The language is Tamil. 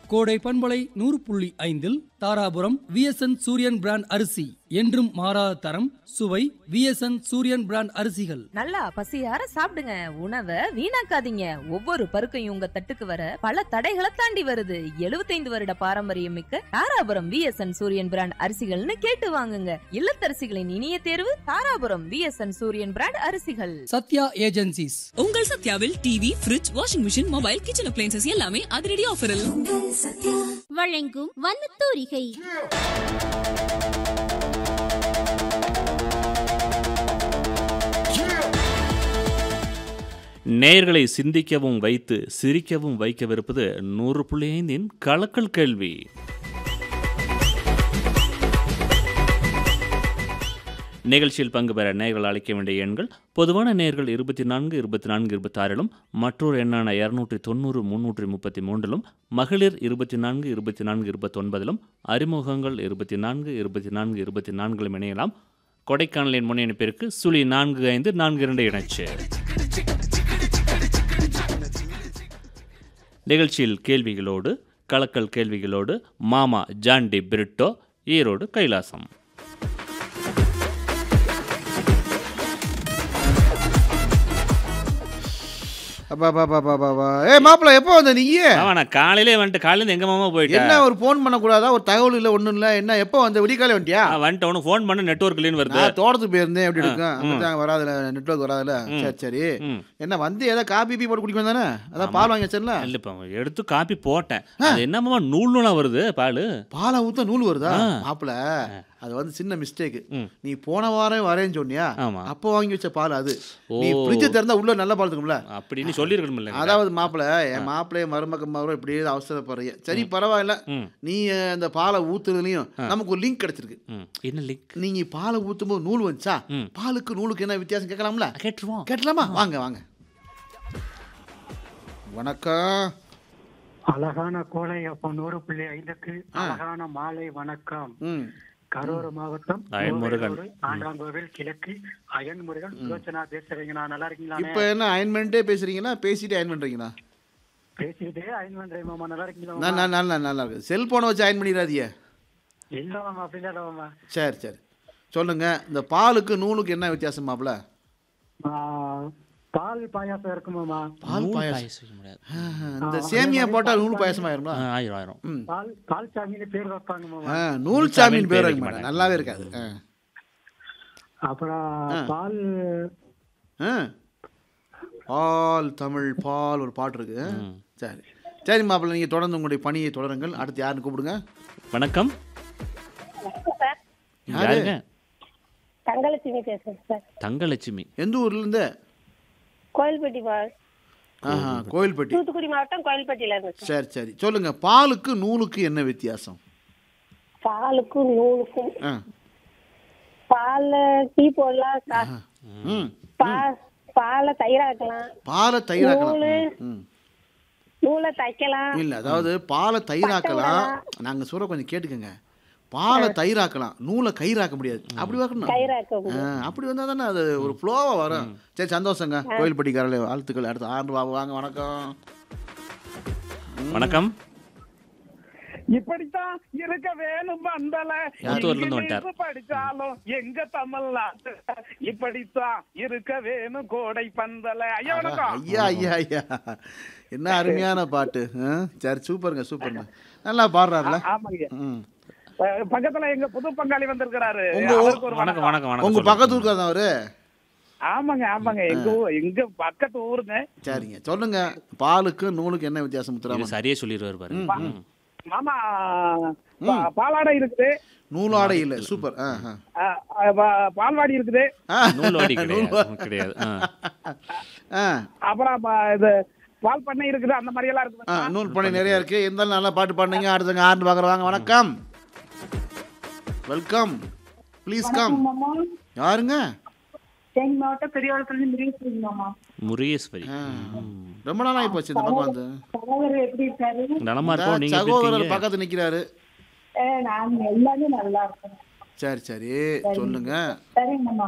கோடை பண்பலை நூறு புள்ளி ஐந்தில் தாராபுரம் விஎஸ்என் சூரியன் பிராண்ட் அரிசி என்றும் மாறாத தரம் சுவை விஎஸ்என் சூரியன் பிராண்ட் அரிசிகள் நல்லா பசியார சாப்பிடுங்க உணவை வீணாக்காதீங்க ஒவ்வொரு பருக்கையும் உங்க தட்டுக்கு வர பல தடைகளை தாண்டி வருது 75 வருட பாரம்பரியம் மிக்க தாராபுரம் விஎஸ்என் சூரியன் பிராண்ட் அரிசிகள்னு கேட்டு வாங்குங்க இல்லத்தரசிகளின் இனிய தேர்வு தாராபுரம் விஎஸ்என் சூரியன் பிராண்ட் அரிசிகள் சத்யா ஏஜென்சிஸ் உங்கள் சத்யாவில் TV fridge washing machine mobile kitchen appliances எல்லாமே அதிரடி ஆஃபரில் வழங்கும் வண்ணத்தூரிகை நேயர்களை சிந்திக்கவும் வைத்து சிரிக்கவும் வைக்கவிருப்பது நூறு புள்ளி ஐந்தின் கலக்கல் கேள்வி நிகழ்ச்சியில் பங்கு பெற நேயர்கள் அழைக்க வேண்டிய எண்கள் பொதுவான நேயர்கள் இருபத்தி நான்கு இருபத்தி நான்கு இருபத்தாறிலும் மற்றொரு எண்ணான இருநூற்றி தொண்ணூறு முன்னூற்றி முப்பத்தி மூன்றிலும் மகளிர் இருபத்தி நான்கு இருபத்தி நான்கு இருபத்தொன்பதிலும் அறிமுகங்கள் இருபத்தி நான்கு இருபத்தி நான்கு இருபத்தி நான்கிலும் இணையலாம் கொடைக்கானலின் முன்னணிப்பிற்கு சுழி நான்கு ஐந்து நான்கு இரண்டு இணைச்சு நிகழ்ச்சியில் கேள்விகளோடு கலக்கல் கேள்விகளோடு மாமா ஜான்டி பிரிட்டோ ஈரோடு கைலாசம் அப்பா அப்பா அப்பா அப்பா அப்பா ஏ மாப்பிள்ள எப்போ வந்த நீ ஆமா நான் காலையிலே வந்துட்டு காலையில எங்க மாமா போயிட்டேன் என்ன ஒரு ஃபோன் பண்ணக்கூடாதா ஒரு தகவல் இல்லை ஒன்றும் இல்லை என்ன எப்போ வந்த விடிக்கால வந்துட்டியா நான் வந்துட்டு உனக்கு ஃபோன் பண்ண நெட்வொர்க் இல்லைன்னு வருது நான் தோட்டத்துக்கு போயிருந்தேன் எப்படி இருக்கும் ம். அப்பதான் வராதுல நெட்வொர்க் வராதுல சரி சரி ம். என்ன வந்து ஏதோ காபி பீ போட்டு குடிக்க தானே அதான் பால் வாங்கி வச்சேன்ல இல்ல இப்ப எடுத்து காப்பி போட்டேன் அது என்ன மாமா நூல் நூலா வருது பால் பாலை ஊத்த நூல் வருதா ஆ. மாப்பிள அது வந்து சின்ன மிஸ்டேக் ம். நீ போன வாரம் வரேன்னு சொன்னியா ஆமா. அப்போ வாங்கி வச்ச பால் அது ஓ. நீ ஃப்ரிட்ஜை திறந்தா உள்ள நல்ல பால் இருக்கும்ல அப்படின்னு சொல்லிருக்கணும் இல்லைங்க அதாவது மாப்பிள என் மாப்பிள்ளைய மருமக மரம் இப்படியே அவசரப்படுறீங்க சரி பரவாயில்ல ம். நீ அஹ், அந்த பாலை ஊத்துறதுலயும் நமக்கு ஒரு லிங்க் கிடைச்சிருக்கு ம். என்ன லிங்க் நீங்க பாலை ஊத்தும் போது நூல் வந்துச்சா ம். பாலுக்கு நூலுக்கு என்ன வித்தியாசம் கேட்கலாம்ல கேட்டுருவோம் கேட்டலாமா வாங்க வாங்க வணக்கம் அழகான கோலை அப்ப நூறு புள்ளி ஐந்துக்கு அழகான மாலை வணக்கம் ம் கரூர் மாவட்டம் அயன்முருகன். ஓவேலூர் ஆண்டாங்கோவில் கிழக்கு அயன் முருகன் சுலோச்சனா பேசுறீங்க நான் நல்லா இருக்கீங்களா இப்போ என்ன அயன்மெண்ட்டே பேசுறீங்களா பேசிட்டு அயன் பண்றீங்களா பேசிக்கிட்டே அயன் பண்றேன் மாமா நல்லா இருக்கீங்களா நான் மாமா? நான் நல்லா நல்லா இருக்கு செல்போனை வச்சு அயன் பண்ணிடாதீங்க இல்ல மாமா அப்படி இல்ல மாமா சரி சரி சொல்லுங்க இந்த பாலுக்கு நூலுக்கு என்ன வித்தியாசம் மாப்பிள ஆ, பால் பாயாசம் இருக்கு மாமா பால் நூல் பாயாசம் பாயாசம் செய்ய முடியாது. இந்த சேமியா போட்டா நூல் பாயாசம் ஆயிருமா ஆ, ஆயிரம் ஆயிரம் ம் பால் பால் சாமின்னு பேர் வைப்பாங்க மாமா ஆ, நூல் சாமியின் பேர் பேர் வைக்க வைக்க மாட்டேன் நல்லாவே இருக்காது ஆ. அப்புறம் பால் ஆ. பால் தமிழ் பால் ஒரு பாட்டு இருக்கு சரி சரி மாப்பிள்ளை நீங்கள் தொடர்ந்து உங்களுடைய பணியை தொடருங்கள் அடுத்து யாருன்னு கூப்பிடுங்க வணக்கம் யாரு? யாருங்க தங்கலட்சுமி பேசுறேன் சார் தங்கலட்சுமி எந்த ஊர்ல இருந்து கோயில்பட்டி மா- ஆஹா கோயில்பட்டி தூத்துக்குடி மாவட்டம் கோயில்பட்டியில இருந்து சார். சரி சரி சொல்லுங்க பாலுக்கு நூலுக்கு என்ன வித்தியாசம் பாலுக்கும் நூலுக்கும் ஆ பால்ல டீ போடலாம் கா- ம் பா- பாலை தயிராக்கலாம் பாலை தயிராக்கலாம் நூலு. ம் நூலை தைக்கலாம் இல்லை அதாவது பாலை தயிராக்கலாம் நாங்கள் சொல்ற கொஞ்சம் கேட்டுக்கோங்க பாலை தயிராக்கலாம் நூலை கயிறாக்க முடியாது அப்படி வைக்கணும் தயிராக்க ஆ, அப்படி வந்தால் தானே அது ஒரு ஃப்ளோவாக வரும் சரி சந்தோஷங்க கோயில்பட்டிக்காரர்களே வாழ்த்துக்கள் அடுத்து ஆண்டு பாபு வாங்க வணக்கம் வணக்கம் இப்படித்தான் இருக்க வேணும் பந்தல மூத்தூர்ல இருந்து வந்துட்டார். இங்கிலீஷ் படிச்சாலும் எங்க தமிழ்நாட்டு இப்படித்தான் இருக்க வேணும் கோடை பந்தல ஐயா வணக்கம் ஐயா ஐயா ஐயா என்ன அருமையான பாட்டு ஆ? சரி சூப்பருங்க சூப்பருங்க நல்லா பாடுறாருல ஆமாங்க ம் அஹ் பக்கத்துல எங்க புது பங்காளி வந்திருக்கிறாரு உங்க- அவருக்கு ஒரு வணக்கம் வணக்கம் வணக்கம் உங்க சொல்லுங்க. பக்கத்து ஊருக்காரன் அவரு ஆமாங்க ஆமாங்க எங்க ஊ- எங்க பக்கத்து ஊருங்க சரிங்க சொல்லுங்க பாலுக்கு நூலுக்கு என்ன வித்தியாசம் இது முத்துராமன் சரியா சொல்லிடுவார் பாரு ம். மாமா பா- பாலாடை இருக்குது நூலாடை இல்லை சூப்பர் ஆ ஆ. அஹ் அஹ் பா- பால்வாடி இருக்குது ஆ. நூல்வாடி நூல்வா- கிடையாது கிடையாது ஆ. ஆ அப்புறம் ப- இது பால் பண்ணை இருக்குது அந்த மாதிரி எல்லாம் ஆ இருக்குது நூல் பணி நிறைய இருக்கு இருந்தாலும் நல்லா பாட்டு பாடுனீங்க அடுத்தவங்க ஆண்டு பார்க்குற வாங்க வணக்கம் வெல்கம் ப்ளீஸ் கம் யாருங்க தேனி மாவட்டம் பெரியவளத்துல இருந்து மாமா முருகேஸ்வரி ஆ. ரொம்ப நாளாகி போச்சு இந்த பக்கம் வந்து சகோதரர் எப்படி இருக்காரு நலமா இருக்கோம் நீங்க எப்படி சகோதரர் இருக்கீங்க பக்கத்து நிக்கிறாரு நாங்க எல்லாமே நல்லா இருக்கோம் சரி சரி சொல்லுங்க சரிங்க மாமா